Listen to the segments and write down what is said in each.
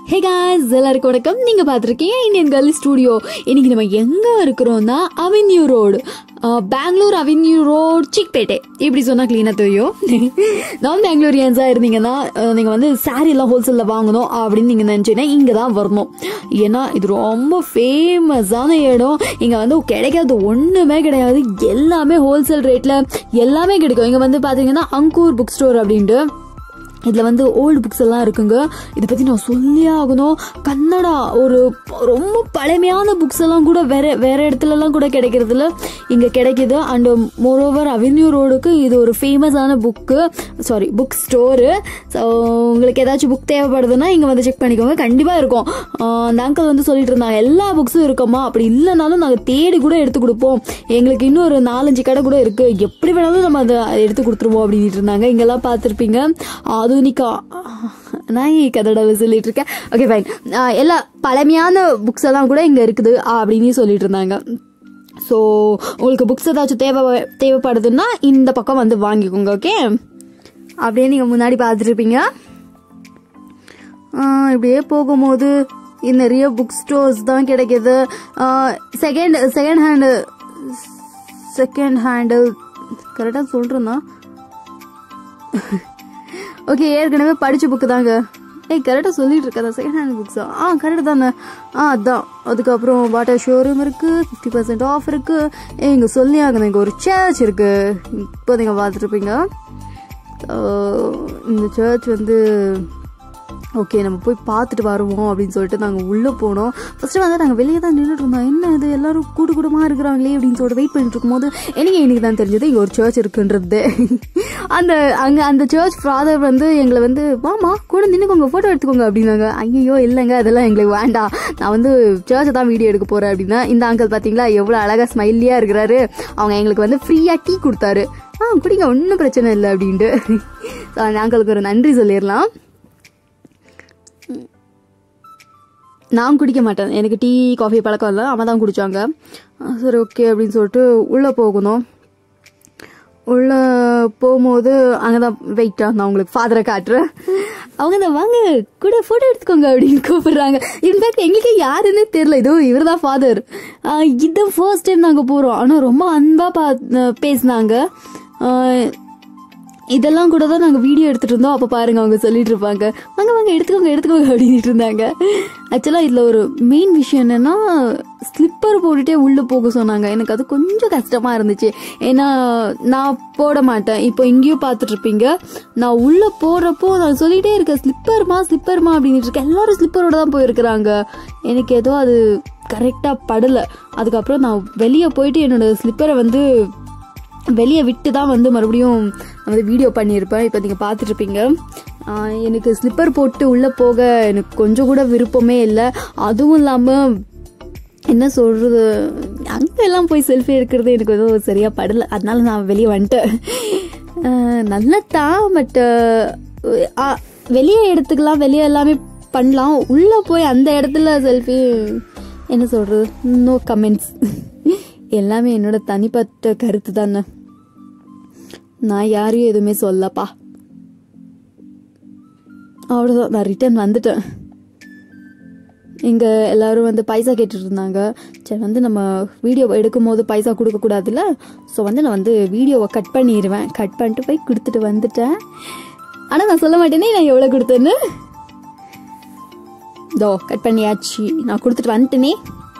Hey guys எல்லாருக்கும் வணக்கம் நீங்கள் பார்த்துருக்கீங்க இந்தியன் கேர்ள் ஸ்டூடியோ இன்னைக்கு நம்ம எங்கே இருக்கிறோம்னா avenue road Bangalore avenue road Chickpet இப்படி சொன்னால் க்ளீனாக தெரியும் நான் பெங்களூரியன்ஸாக இருந்தீங்கன்னா நீங்கள் வந்து saree எல்லாம் ஹோல்சேலில் வாங்கணும் அப்படின்னு நீங்கள் நினச்சிங்கன்னா இங்கே தான் வரணும் ஏன்னா இது ரொம்ப ஃபேமஸான இடம் இங்கே வந்து கிடைக்காது ஒன்றுமே கிடையாது எல்லாமே ஹோல்சேல் ரேட்டில் எல்லாமே கிடைக்கும் இங்கே வந்து பார்த்தீங்கன்னா அங்கூர் புக் ஸ்டோர் அப்படின்ட்டு இதில் வந்து ஓல்டு புக்ஸ் எல்லாம் இருக்குங்க இதை பற்றி நான் சொல்லியே ஆகணும் கன்னடா ஒரு ரொம்ப பழமையான புக்ஸ் எல்லாம் கூட வேற வேற இடத்துலலாம் கூட கிடைக்கிறதுல இங்கே கிடைக்குது அண்ட் மோரோவர் அவென்யூ ரோடுக்கு இது ஒரு ஃபேமஸான book sorry book store so உங்களுக்கு ஏதாச்சும் புக் தேவைப்படுதுன்னா இங்கே வந்து செக் பண்ணிக்கோங்க கண்டிப்பாக இருக்கும் ஆஹ் அந்த அங்கிள் வந்து சொல்லிட்டு இருந்தாங்க எல்லா புக்ஸும் இருக்கோமா அப்படி இல்லைனாலும் நாங்கள் தேடி கூட எடுத்து கொடுப்போம் எங்களுக்கு இன்னும் ஒரு நாலஞ்சு கடை கூட இருக்குது எப்படி வேணாலும் நம்ம அதை எடுத்து கொடுத்துருவோம் அப்படின்ட்டு இருந்தாங்க இங்கெல்லாம் பார்த்துருப்பீங்க ஆதுனிகா நான் ஏன் கதடாவை சொல்லிட்டு இருக்கேன் ஓகே ஃபைன் எல்லா பழமையான புக்ஸ் எல்லாம் கூட இங்கே இருக்குது அப்படின்னு சொல்லிட்டு இருந்தாங்க ஸோ உங்களுக்கு புக்ஸ் ஏதாச்சும் தேவை தேவைப்படுதுன்னா இந்த பக்கம் வந்து வாங்கிக்கோங்க ஓகே அப்படியே நீங்கள் முன்னாடி பார்த்துருப்பீங்க இப்படியே போகும்போது இங்க நிறைய புக் ஸ்டோர்ஸ் தான் கிடைக்கிது second second hand second hand கரெக்டாக சொல்கிறேன்னா ஓகே ஏற்கனவே படித்த புக்கு தாங்க ஏய் கரெக்டாக சொல்லிட்டு இருக்கதா செகண்ட் ஹேண்ட் புக்ஸா ஆ கரெக்டு தானே ஆ அதான் அதுக்கப்புறம் வாட்டர் ஷோரூம் இருக்குது ஃபிஃப்டி பர்சன்ட் ஆஃப் இருக்குது ஏ இங்கே சொல்லி ஆகுது இங்கே ஒரு சர்ச் இருக்குது இப்போ நீங்கள் பார்த்துருப்பீங்க இந்த சர்ச் வந்து ஓகே நம்ம போய் பார்த்துட்டு வருவோம் அப்படின்னு சொல்லிட்டு நாங்கள் உள்ளே போனோம் ஃபஸ்ட்டு வந்து நாங்கள் வெளியே தான் நின்றுட்டு இருந்தோம் என்ன இது எல்லாரும் கூட்டு கூட்டமாக இருக்கிறாங்களே அப்படின்னு சொல்லிட்டு வெயிட் பண்ணிட்டு இருக்கும்போது எனக்கு இன்னைக்கு தான் தெரிஞ்சது இங்கே ஒரு சர்ச் இருக்குன்றது அந்த அங்கே அந்த சர்ச் ஃபாதர் வந்து எங்களை வந்து வாமா கூட நின்றுக்கோங்க ஃபோட்டோ எடுத்துக்கோங்க அப்படின்னாங்க ஐயோ இல்லைங்க அதெல்லாம் எங்களுக்கு வேண்டாம் நான் வந்து சர்ச்சை தான் வீடியோ எடுக்க போகிறேன் அப்படின்னா இந்த அங்கிள் பார்த்தீங்களா எவ்வளோ அழகாக ஸ்மைலியாக இருக்கிறாரு அவங்க எங்களுக்கு வந்து ஃப்ரீயாக டீ கொடுத்தாரு ஆ குடிங்க ஒன்றும் பிரச்சனை இல்லை அப்படின்ட்டு ஸோ அந்த அங்கிளுக்கு ஒரு நன்றி சொல்லிடலாம் நான் குடிக்க மாட்டேன் எனக்கு டீ காஃபி பழக்கம் இல்லை அவன் தான் குடித்தாங்க சரி ஓகே அப்படின்னு சொல்லிட்டு உள்ளே போகணும் உள்ளே போகும்போது அங்கே தான் வெயிட்டா நான் உங்களுக்கு ஃபாதரை காட்டுறேன் அவங்க தான் வாங்க கூட ஃபோட்டோ எடுத்துக்கோங்க அப்படின்னு கூப்பிடுறாங்க இன்ஃபேக்ட் எங்களுக்கே யாருன்னே தெரில இதோ இவர் தான் ஃபாதர் இது ஃபர்ஸ்ட் டைம் நாங்கள் போகிறோம் ஆனால் ரொம்ப அன்பாக பா பேசினாங்க இதெல்லாம் கூட தான் நாங்கள் வீடியோ எடுத்துகிட்டு இருந்தோம் அப்போ பாருங்கள் அவங்க சொல்லிட்டு இருப்பாங்க வாங்க வாங்க எடுத்துக்கோங்க எடுத்துக்கோங்க அப்படின்ட்டு இருந்தாங்க ஆக்சுவலாக இதில் ஒரு மெயின் விஷயம் என்னென்னா ஸ்லிப்பர் போட்டுகிட்டே உள்ளே போக சொன்னாங்க எனக்கு அது கொஞ்சம் கஷ்டமாக இருந்துச்சு ஏன்னா நான் போட மாட்டேன் இப்போ இங்கேயும் பார்த்துட்ருப்பீங்க நான் உள்ளே போகிறப்போ நான் சொல்லிகிட்டே இருக்கேன் ஸ்லிப்பர்மா ஸ்லிப்பர்மா அப்படின்ட்டு இருக்கேன் எல்லாரும் ஸ்லிப்பரோட தான் போயிருக்கிறாங்க எனக்கு ஏதோ அது கரெக்டாக படலை அதுக்கப்புறம் நான் வெளியே போயிட்டு என்னோடய ஸ்லிப்பரை வந்து வெளியே விட்டு தான் வந்து மறுபடியும் வந்து வீடியோ பண்ணியிருப்பேன் இப்போ நீங்கள் பார்த்துட்ருப்பீங்க எனக்கு ஸ்லிப்பர் போட்டு உள்ளே போக எனக்கு கொஞ்சம் கூட விருப்பமே இல்லை அதுவும் இல்லாமல் என்ன சொல்கிறது அங்கெல்லாம் போய் செல்ஃபி எடுக்கிறது எனக்கு எதுவும் சரியாக படலை அதனால நான் வெளியே வந்துட்டேன் நல்லதான் பட்டு வெளியே எடுத்துக்கலாம் வெளியே எல்லாமே பண்ணலாம் உள்ளே போய் அந்த இடத்துல செல்ஃபி என்ன சொல்கிறது நோ கமெண்ட்ஸ் எல்லாமே என்னோட தனிப்பட்ட கருத்து தானே நான் யாரையும் எதுவுமே சொல்லப்பா அவ்வளோதான் நான் ரிட்டர்ன் வந்துட்டேன் இங்கே எல்லாரும் வந்து பைசா கேட்டுட்டு இருந்தாங்க சரி வந்து நம்ம வீடியோ எடுக்கும் போது பைசா கொடுக்கக்கூடாதுல்ல ஸோ வந்து நான் வந்து வீடியோவை கட் பண்ணிடுவேன் கட் பண்ணிட்டு போய் கொடுத்துட்டு வந்துட்டேன் ஆனால் நான் சொல்ல மாட்டேனே நான் எவ்வளோ கொடுத்தேன்னு இதோ கட் பண்ணியாச்சு நான் கொடுத்துட்டு வந்துட்டேனே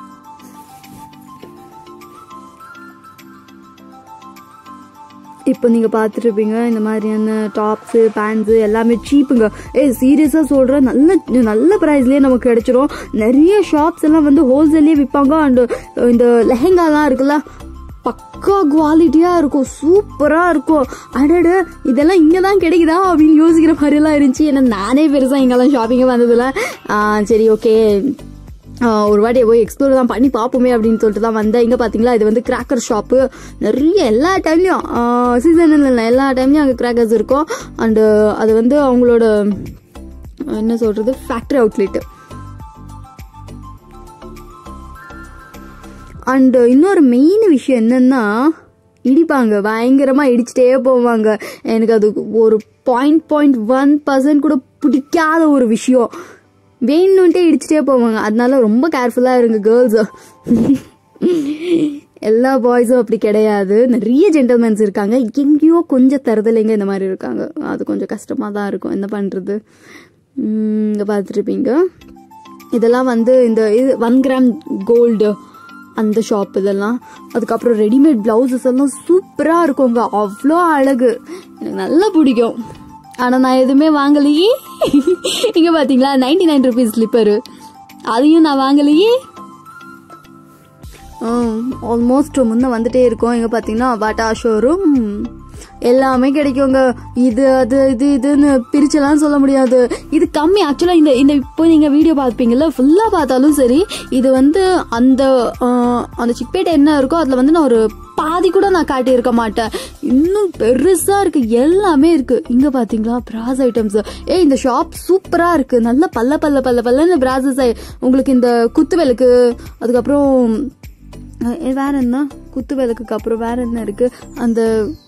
இப்போ நீங்கள் பார்த்துருப்பீங்க இந்த மாதிரியான டாப்ஸு பேண்ட்ஸு எல்லாமே சீப்புங்க ஏ சீரியஸாக சொல்கிறேன் நல்ல நல்ல ப்ரைஸ்லேயே நமக்கு கிடைச்சிரும் நிறைய ஷாப்ஸ் எல்லாம் வந்து ஹோல்சேல்லே விற்பாங்க அண்டு இந்த லெஹெங்காலாம் இருக்குல்ல பக்கா குவாலிட்டியாக இருக்கும் சூப்பராக இருக்கும் அடடு இதெல்லாம் இங்கே தான் கிடைக்குதா அப்படின்னு யோசிக்கிற மாதிரிலாம் இருந்துச்சு ஏன்னா நானே பெருசாக இங்கெல்லாம் ஷாப்பிங்கே வந்ததில்ல சரி ஓகே ஒரு வாட்டி போய் எக்ஸ்ப்ளோர் தான் பண்ணி பார்ப்போமே அப்படின்னு சொல்லிட்டு தான் வந்தேன் இங்கே பார்த்தீங்களா இது வந்து கிராக்கர் ஷாப்பு நிறைய எல்லா டைம்லையும் சீசன் இல்லை எல்லா டைம்லையும் அங்கே கிராக்கர்ஸ் இருக்கும் அண்டு அது வந்து அவங்களோட என்ன சொல்கிறது ஃபேக்ட்ரி அவுட்லெட்டு அண்டு இன்னொரு மெயின் விஷயம் என்னென்னா இடிப்பாங்க பயங்கரமாக இடிச்சிட்டே போவாங்க எனக்கு அது ஒரு பாயிண்ட் பாயிண்ட் ஒன் பர்சன்ட் கூட பிடிக்காத ஒரு விஷயம் வேணும்ட்டே இடிச்சிட்டே போவாங்க அதனால ரொம்ப கேர்ஃபுல்லாக இருங்க கேர்ள்ஸ் எல்லா பாய்ஸும் அப்படி கிடையாது நிறைய ஜென்டல்மேன்ஸ் இருக்காங்க எங்கேயோ கொஞ்சம் தருதலைங்க இந்த மாதிரி இருக்காங்க அது கொஞ்சம் கஷ்டமாக தான் இருக்கும் என்ன பண்ணுறது இங்கே பார்த்துருப்பீங்க இதெல்லாம் வந்து இந்த இது ஒன் கிராம் கோல்டு அந்த ஷாப் இதெல்லாம் அதுக்கப்புறம் ரெடிமேட் பிளவுசஸ் எல்லாம் சூப்பராக இருக்குங்க அவ்வளோ அழகு எனக்கு நல்லா பிடிக்கும் ஆனால் நான் எதுவுமே வாங்கலையே இங்கே பார்த்தீங்களா நைன்டி நைன் ருபீஸ் ஸ்லிப்பரு அதையும் நான் வாங்கலையே ஆல்மோஸ்ட் முன்ன வந்துட்டே இருக்கோம் இங்கே பார்த்தீங்கன்னா பாட்டா ஷோரூம் எல்லாமே கிடைக்குங்க இது அது இது இதுன்னு பிரிச்செல்லாம் சொல்ல முடியாது இது கம்மி ஆக்சுவலாக இந்த இந்த இப்போ நீங்கள் வீடியோ பார்ப்பீங்கல்ல ஃபுல்லாக பார்த்தாலும் சரி இது வந்து அந்த ஆஹ், அந்த சிக்பேட்டை என்ன இருக்கோ அதில் வந்து நான் ஒரு பாதி கூட நான் காட்டியிருக்க மாட்டேன் இன்னும் பெருசாக இருக்கு எல்லாமே இருக்கு இங்கே பார்த்தீங்களா பிராஸ் ஐட்டம்ஸ் ஏ இந்த ஷாப் சூப்பராக இருக்கு நல்ல பல்ல பல்ல பல்ல பல்லன்னு பிராசஸ் உங்களுக்கு இந்த குத்து விளக்கு அதுக்கப்புறம் அஹ் ஏ, வேற என்ன குத்து விளக்குக்கு அப்புறம் வேற என்ன இருக்கு அந்த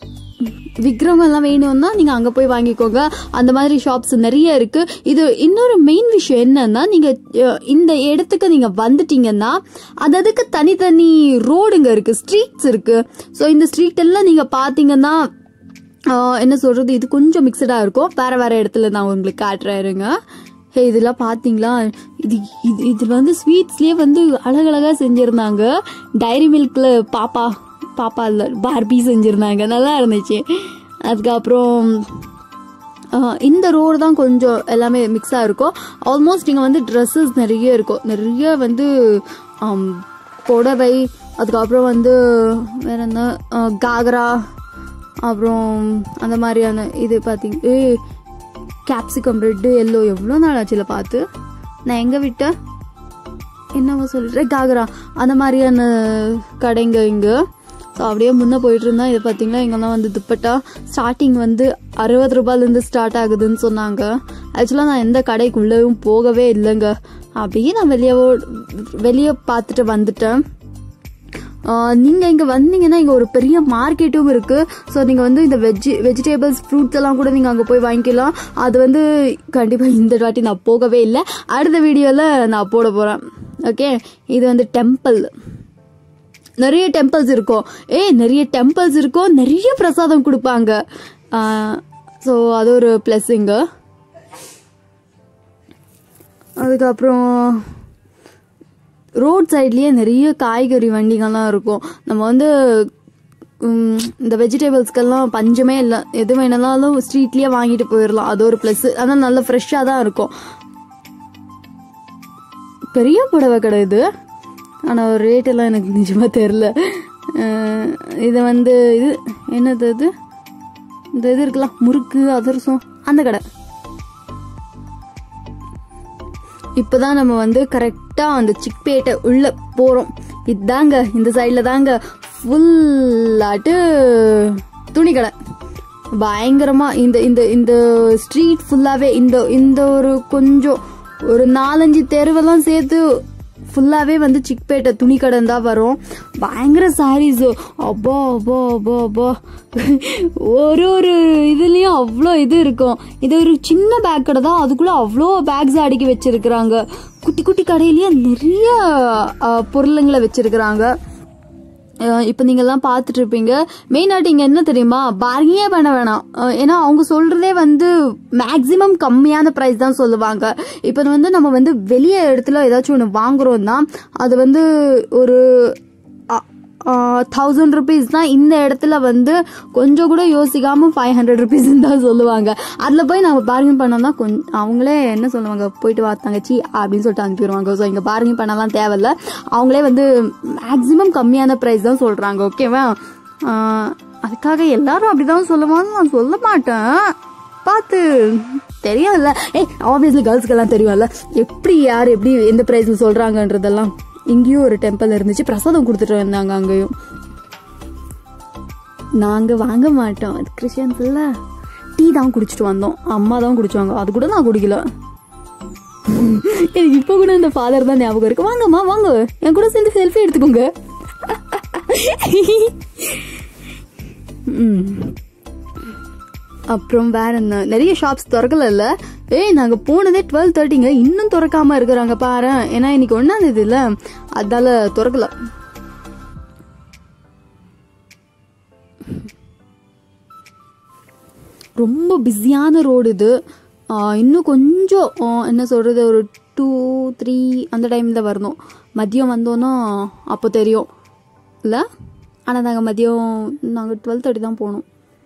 விக்ரகம் எல்லாம் வேணும்னா நீங்க அங்க போய் வாங்கிக்கோங்க அந்த மாதிரி ஷாப்ஸ் நிறைய இருக்கு இது இன்னொரு மெயின் விஷயம் என்னன்னா நீங்க அஹ், இந்த இடத்துக்கு நீங்க வந்துட்டீங்கன்னா அது அதுக்கு தனித்தனி ரோடுங்க இருக்கு ஸ்ட்ரீட்ஸ் இருக்கு ஸோ இந்த ஸ்ட்ரீட் எல்லாம் நீங்க பாத்தீங்கன்னா ஆஹ் என்ன சொல்றது இது கொஞ்சம் மிக்சடா இருக்கும் வேற வேற இடத்துல நான் உங்களுக்கு காட்டுறேன் இருங்க ஹே இதெல்லாம் பாத்தீங்களா இது இது இது வந்து ஸ்வீட்ஸ்லயே வந்து அழகழகா செஞ்சிருந்தாங்க டைரி மில்க்ல பாப்பா பாப்பா இல்ல பார்பி செஞ்சிருந்தாங்க நல்லா இருந்துச்சு அதுக்கப்புறம் ஆஹ் இந்த ரோடு தான் கொஞ்சம் எல்லாமே மிக்ஸாக இருக்கும் ஆல்மோஸ்ட் இங்கே வந்து ட்ரெஸ்ஸஸ் நிறைய இருக்கும் நிறைய வந்து ஆம், புடவை அதுக்கப்புறம் வந்து வேற என்ன ஆஹ் காக்ரா அப்புறம் அந்த மாதிரியான இது பார்த்தீங்க ஏ கேப்சிகம் ரெட்டு எல்லோ எவ்வளோ நாள் ஆச்சுல பார்த்து நான் எங்கே விட்டேன் என்னவோ சொல்லிட்டு காகரா அந்த மாதிரியான கடைங்க இங்கே ஸோ அப்படியே முன்னே போயிட்டு இருந்தா இது பார்த்தீங்கன்னா இங்கெல்லாம் வந்து துப்பட்டா ஸ்டார்டிங் வந்து அறுபது ரூபாயிலேருந்து ஸ்டார்ட் ஆகுதுன்னு சொன்னாங்க ஆக்சுவலாக நான் எந்த கடைக்குள்ளேயும் போகவே இல்லைங்க அப்படியே நான் வெளியே வெளியே பார்த்துட்டு வந்துட்டேன் ஆஹ் நீங்க இங்க வந்தீங்கன்னா இங்க ஒரு பெரிய மார்க்கெட்டும் இருக்கு ஸோ நீங்க வந்து இந்த வெஜி வெஜிடபிள்ஸ் ஃப்ரூட்ஸ் எல்லாம் கூட நீங்க அங்க போய் வாங்கிக்கலாம் அது வந்து கண்டிப்பா இந்த வாட்டி நான் போகவே இல்லை அடுத்த வீடியோல நான் போட போறேன் ஓகே இது வந்து டெம்பிள் நிறைய டெம்பிள்ஸ் இருக்கும் ஏ நிறைய டெம்பிள்ஸ் இருக்கும் நிறைய பிரசாதம் கொடுப்பாங்க ஸோ அது ஒரு பிளஸ்ஸிங்க அதுக்கப்புறம் ரோட் சைட்லயே நிறைய காய்கறி வண்டிகள்லாம் இருக்கும் நம்ம வந்து உம், இந்த வெஜிடபிள்ஸ்க்கெல்லாம் பஞ்சமே இல்லை எது வேணாலும் ஸ்ட்ரீட்லயே வாங்கிட்டு போயிடலாம் அது ஒரு ப்ளஸ் ஆனால் நல்ல ஃப்ரெஷ்ஷாக தான் இருக்கும் பெரிய புடவை கடை இது ஆனால் ரேட் எல்லாம் எனக்கு நிஜமா தெரில அஹ், இது வந்து இது என்னது இது இந்த இது இருக்கலாம் முறுக்கு அதிரசம் அந்த கடை இப்பதான் நம்ம வந்து கரெக்டா அந்த சிக்பேட்டை உள்ள போறோம் இதாங்க இந்த சைட்ல தாங்க ஃபுல்லாட்டு துணி கடை பயங்கரமா இந்த இந்த இந்த ஸ்ட்ரீட் ஃபுல்லாவே இந்த இந்த ஒரு கொஞ்சம் ஒரு நாலஞ்சு தெருவெல்லாம் சேர்த்து ஃபுல்லாவே வந்து சிக்பேட்டை துணி கடை தான் வரும் பயங்கர சாரீஸ் அப்பா அப்பா அப்பா அப்பா ஒரு ஒரு இதுலயும் அவ்வளோ இது இருக்கும் இது ஒரு சின்ன பேக் கடை தான் அதுக்குள்ள அவ்வளோ பேக்ஸ் அடுக்கி வச்சிருக்கிறாங்க குட்டி குட்டி கடையிலயே நிறைய அஹ், பொருளுங்களை வச்சிருக்கிறாங்க அஹ் இப்ப நீங்க எல்லாம் பார்த்துட்டு இருப்பீங்க மெயினாட்டு இங்க என்ன தெரியுமா பார்கிங்கே பண்ண வேணாம் அஹ் ஏன்னா அவங்க சொல்றதே வந்து மேக்சிமம் கம்மியான பிரைஸ் தான் சொல்லுவாங்க இப்ப வந்து நம்ம வந்து வெளியே இடத்துல ஏதாச்சும் ஒன்று வாங்குறோம்னா அது வந்து ஒரு தௌசண்ட் ருபீஸ் தான் இந்த இடத்துல வந்து கொஞ்சம் கூட யோசிக்காம ஃபைவ் ஹண்ட்ரட் ருபீஸ் தான் சொல்லுவாங்க அதில் போய் நம்ம பார்கிங் பண்ணோம்னா கொஞ்சம் அவங்களே என்ன சொல்லுவாங்க போயிட்டு வா தங்கச்சி அப்படின்னு சொல்லிட்டு அனுப்பிடுவாங்க ஸோ இங்கே பார்கிங் பண்ணலாம் தேவையில்ல அவங்களே வந்து மேக்ஸிமம் கம்மியான ப்ரைஸ் தான் சொல்கிறாங்க ஓகேவா ஆஹ் அதுக்காக எல்லாரும் அப்படிதான் சொல்லுவாங்க நான் சொல்ல மாட்டேன் பார்த்து தெரியாதுல்ல ஏய் ஆப்வியஸ்லி கேர்ள்ஸ்க்கெல்லாம் தெரியும்ல எப்படி யார் எப்படி எந்த ப்ரைஸில் சொல்கிறாங்கன்றதெல்லாம் இங்கேயும் ஒரு டெம்பிள் இருந்துச்சு பிரசாதம் கொடுத்துட்டு வந்தாங்க அங்கேயும் நாங்க வாங்க மாட்டோம் அது கிறிஸ்டியன்ஸ் இல்ல டீ தான் குடிச்சிட்டு வந்தோம் அம்மா தான் குடிச்சாங்க அது கூட நான் குடிக்கல எனக்கு இப்போ கூட இந்த ஃபாதர் தான் ஞாபகம் இருக்கு வாங்கம்மா வாங்க என் கூட சேர்ந்து செல்ஃபி எடுத்துக்கோங்க ம். அப்புறம் வேற என்ன நிறைய ஷாப்ஸ் திறக்கல ஏய் நாங்க போனதே டுவெல் தேர்ட்டிங்க இன்னும் திறக்காம இருக்கிறாங்க பாரு ஏன்னா இன்னைக்கு ஒன்னாம் தேதி இல்ல அதால திறக்கல ரொம்ப பிஸியான ரோடு இது ஆ, இன்னும் கொஞ்சம் ஆ, என்ன சொல்கிறது ஒரு டூ த்ரீ அந்த டைமில் வரணும் மதியம் வந்தோன்னா அப்போ தெரியும் இல்லை ஆனால் நாங்கள் மதியம் நாங்கள் டுவெல் தேர்ட்டி தான் போனோம்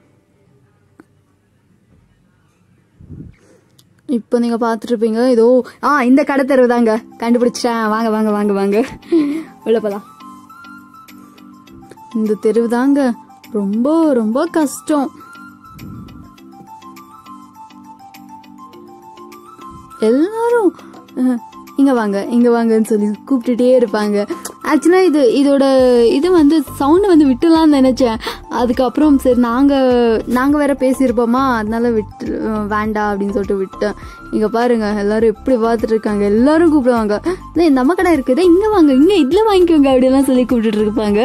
இப்போ நீங்கள் பார்த்துட்ருப்பீங்க இதோ ஆ இந்த கடை தெருவு தாங்க கண்டுபிடிச்சிட்டேன் வாங்க வாங்க வாங்க வாங்க உள்ள போலாம் இந்த தெருவு தாங்க ரொம்ப ரொம்ப கஷ்டம் எல்லாரும் அஹ், இங்க வாங்க இங்க வாங்கன்னு சொல்லி கூப்பிட்டுட்டே இருப்பாங்க ஆக்சுவலா இது இதோட இது வந்து சவுண்ட் வந்து விட்டுலாம்னு நினைச்சேன் அதுக்கப்புறம் சரி நாங்க நாங்க வேற பேசியிருப்போமா அதனால விட்டு அஹ், வேண்டாம் அப்படின்னு சொல்லிட்டு விட்டேன் இங்க பாருங்க எல்லாரும் எப்படி பார்த்துட்டு இருக்காங்க எல்லாரும் கூப்பிடுவாங்க "டேய், நம்ம கடை இருக்குதே இங்க வாங்க இங்க இதுல வாங்கிக்கோங்க அப்படியெல்லாம் சொல்லி கூப்பிட்டுட்டு இருப்பாங்க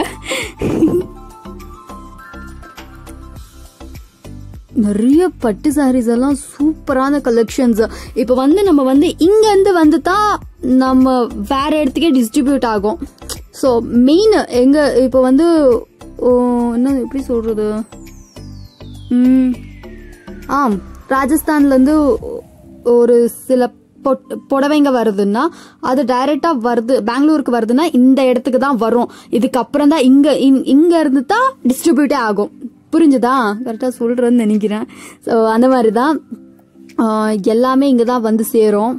நிறைய பட்டு சாரீஸ் எல்லாம் சூப்பரான கலெக்ஷன்ஸ் இப்போ வந்து நம்ம வந்து இங்க இருந்து வந்து தான் நம்ம வேற இடத்துக்கே டிஸ்ட்ரிபியூட் ஆகும் ஸோ மெயின் எங்க இப்போ வந்து ஓ, என்ன எப்படி சொல்றது ம், ஆம் ராஜஸ்தான்ல இருந்து ஒரு சில பொட்- புடவைங்க வருதுன்னா அது டைரக்டா வருது பெங்களூருக்கு வருதுன்னா இந்த இடத்துக்கு தான் வரும் இதுக்கப்புறம் தான் இங்க இங்- இங்க இருந்து தான் டிஸ்ட்ரிபியூட்டே ஆகும் புரிஞ்சுதா கரெக்டா சொல்றேன்னு நினைக்கிறேன் ஸோ அந்த மாதிரி தான் ஆஹ், எல்லாமே இங்க தான் வந்து சேரும்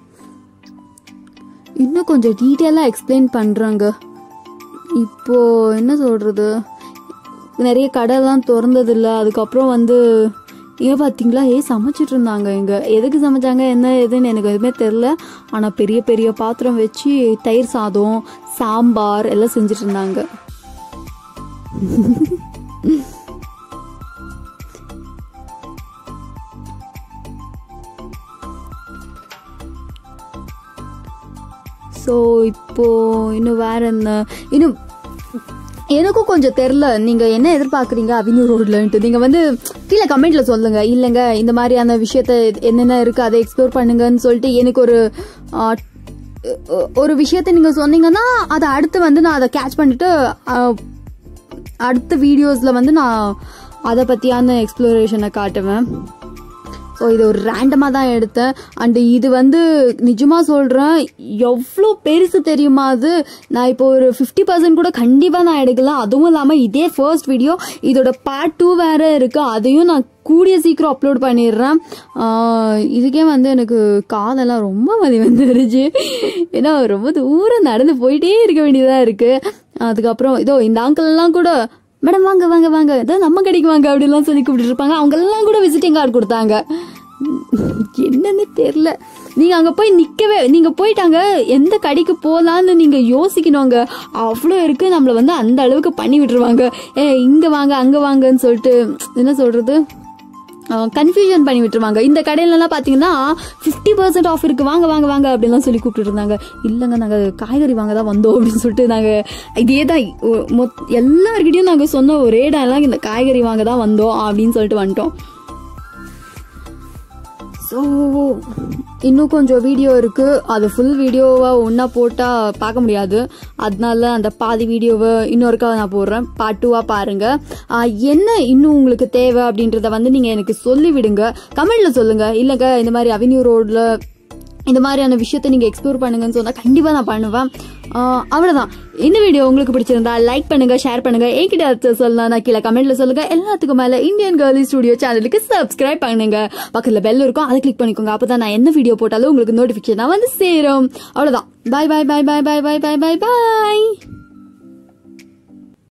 இன்னும் கொஞ்சம் டீட்டெயிலாக எக்ஸ்பிளைன் பண்றாங்க இப்போ என்ன சொல்றது நிறைய கடைலாம் திறந்ததில்ல அதுக்கப்புறம் வந்து ஏன் பார்த்தீங்களா ஏ சமைச்சிட்டு இருந்தாங்க இங்க எதுக்கு சமைச்சாங்க என்ன எதுன்னு எனக்கு எதுவுமே தெரில ஆனால் பெரிய பெரிய பாத்திரம் வச்சு தயிர் சாதம் சாம்பார் எல்லாம் செஞ்சுட்டு இருந்தாங்க ஸோ இப்போ இன்னும் வேற என்ன இன்னும் எனக்கும் கொஞ்சம் தெரில நீங்க என்ன எதிர்பார்க்குறீங்க அவென்யூ ரோட்லன்ட்டு நீங்க வந்து கீழே கமெண்ட்ல சொல்லுங்க இல்லைங்க இந்த மாதிரியான விஷயத்த என்னென்ன இருக்கு அதை எக்ஸ்ப்ளோர் பண்ணுங்கன்னு சொல்லிட்டு எனக்கு ஒரு ஆ, ஒரு விஷயத்த நீங்க சொன்னீங்கன்னா அதை அடுத்து வந்து நான் அதை கேட்ச் பண்ணிட்டு ஆ, அடுத்த வீடியோஸ்ல வந்து நான் அதை பத்தியான எக்ஸ்ப்ளோரேஷனை காட்டுவேன் ஸோ இது ஒரு ரேண்டமாக தான் எடுத்தேன் அண்ட் இது வந்து நிஜமாக சொல்கிறேன் எவ்வளோ பெருசு தெரியுமா அது நான் இப்போ ஒரு ஃபிஃப்டி பர்சன்ட் கூட கண்டிப்பாக நான் எடுக்கலாம் அதுவும் இல்லாமல் இதே ஃபர்ஸ்ட் வீடியோ இதோட பார்ட் டூ வேறு இருக்குது அதையும் நான் கூடிய சீக்கிரம் அப்லோட் பண்ணிடுறேன் ஆஹ் இதுக்கே வந்து எனக்கு காதெல்லாம் ரொம்ப வலி வந்துருச்சு ஏன்னா ரொம்ப தூரம் நடந்து போயிட்டே இருக்க வேண்டியதாக இருக்குது அதுக்கப்புறம் இதோ இந்த uncle எல்லாம் கூட மேடம் வாங்க வாங்க வாங்க இதோ நம்ம கடைக்கு வாங்க அப்படிலாம் சொல்லி கூப்பிட்டு இருப்பாங்க அவங்க எல்லாம் கூட விசிட்டிங் கார்டு கொடுத்தாங்க என்னன்னு தெரியல நீங்க அங்க போய் நிக்கவே நீங்க போயிட்டாங்க எந்த கடைக்கு போலான்னு நீங்க யோசிக்கணுங்க அவ்வளோ இருக்கு நம்மள வந்து அந்த அளவுக்கு பண்ணி விட்டுருவாங்க ஏ இங்க வாங்க அங்க வாங்கன்னு சொல்லிட்டு என்ன சொல்றது கன்ஃபியூஷன் பண்ணி விட்டுருவாங்க இந்த கடையிலலாம் பார்த்தீங்கன்னா ஃபிஃப்டி பர்சன்ட் ஆஃப் இருக்கு வாங்க வாங்க வாங்க அப்படிலாம் சொல்லி கூப்பிட்டு இருந்தாங்க இல்லைங்க நாங்கள் காய்கறி வாங்க தான் வந்தோம் அப்படின்னு சொல்லிட்டு நாங்கள் இதே தான் ஒ- மொத் எல்லார்கிட்டயும் நாங்கள் சொன்ன ஒரே டயலாக் இந்த காய்கறி வாங்க தான் வந்தோம் அப்படின்னு சொல்லிட்டு வந்துட்டோம் ஸோ இன்னும் கொஞ்சம் வீடியோ இருக்கு அது ஃபுல் வீடியோவை ஒன்றா போட்டால் பார்க்க முடியாது அதனால அந்த பாதி வீடியோவை இன்னொருக்கா நான் போடுறேன் பார்ட் டூவாக பாருங்க ஆஹ் என்ன இன்னும் உங்களுக்கு தேவை அப்படின்றத வந்து நீங்கள் எனக்கு சொல்லி விடுங்க கமெண்ட்ல சொல்லுங்க இல்லைங்க இந்த மாதிரி அவென்யூ ரோட்ல இந்த மாதிரியான விஷயத்தை நீங்கள் எக்ஸ்ப்ளோர் பண்ணுங்கன்னு சொன்னால் கண்டிப்பாக நான் பண்ணுவேன் ஆஹ் அவ்வளவுதான் இந்த வீடியோ உங்களுக்கு பிடிச்சிருந்தா லைக் பண்ணுங்க ஷேர் பண்ணுங்க என்கிட்ட சொல்லலாம் நான் கீழே கமெண்ட்ல சொல்லுங்க எல்லாத்துக்கும் மேல இந்தியன் கேர்லி ஸ்டுடியோ சேனலுக்கு சப்ஸ்கிரைப் பண்ணுங்க பக்கத்துல பெல் இருக்கும் அதை கிளிக் பண்ணிக்கோங்க அப்பதான் நான் என்ன வீடியோ போட்டாலும் உங்களுக்கு நோட்டிபிகேஷன் வந்து சேரும் அவ்வளவுதான் பாய் பாய் பாய் பாய் பாய் பாய் பாய் பாய் பாய்